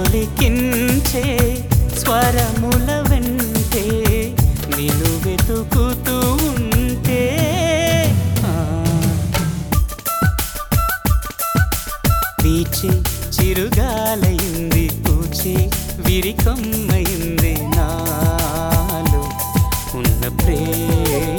పలికించే స్వరముల వెంటే నిన్ను వెతుకుతూ ఉంటే ఆ వీచే చిరుగాలయింది పూచే విరికొమ్మయింది నాలో ఉన్న ప్రేమ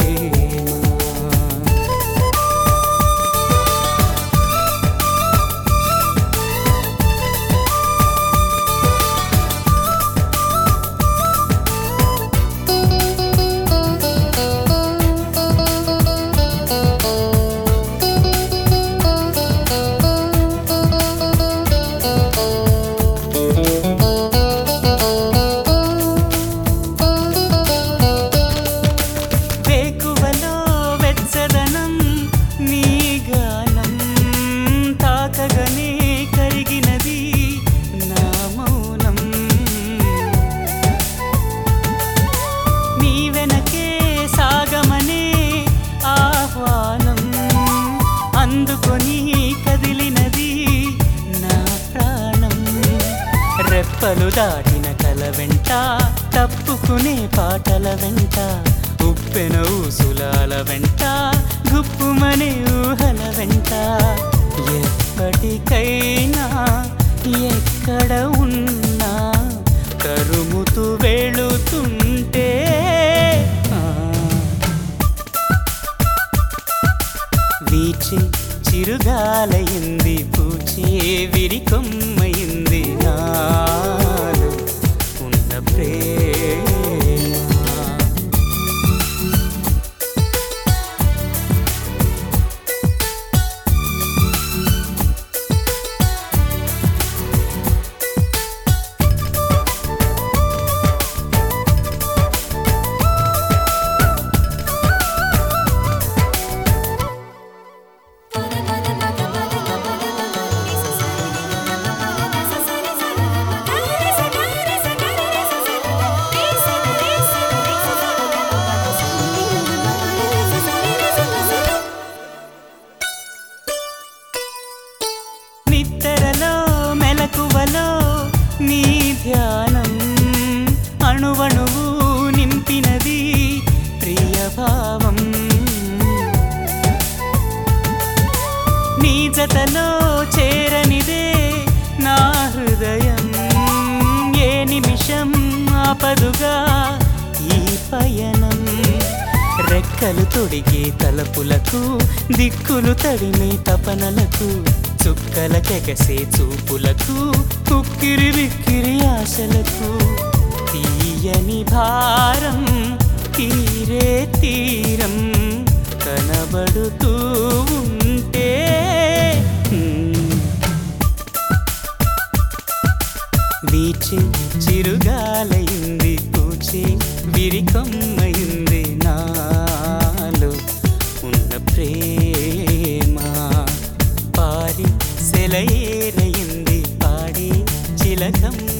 వేకువలో వెచ్చదనం నీ గానం తాకగనే కరిగినది నా మౌనం నీ వెనకే సాగమనే ఆహ్వానం అందుకొని కదిలినది నా ప్రాణం రెప్పలు దాటిన కల వెంట తప్పుకునే పాటల వెంట ఉప్పెన ఊసులాల వెంట గుప్పుమనే ఊహల వెంట ఎప్పటికైనా ఎక్కడ ఉన్నా కరుముతూ వెళుతుంటే ఆ వీచే చిరుగాలయింది పూచే విరికొమ్మయింది నాలో ఉన్న ప్రేమ నిద్రలో మెలకువలో నీ ధ్యానం అణువణువు నింపినది ప్రియభావం నీ జతలో చేరనిదే నా హృదయం ఏ నిమిషం ఆపదుగా ఈ పయనం రెక్కలు తొడిగే తలపులకు దిక్కులు తడిమే తపనలకు చుక్కల కెగసే చూపులకు కుక్కిరి విక్కిరి ఆశలకు తీయని భారం తీరే తీరం కనబడుతూ ఉంటే హ్మ్. వీచే చిరుగాలయింది పూచే విరికొమ్మయింది నాలో ఉన్న ప్రేమ పారి సెలయేరయింది పాడి చిలకమ్మ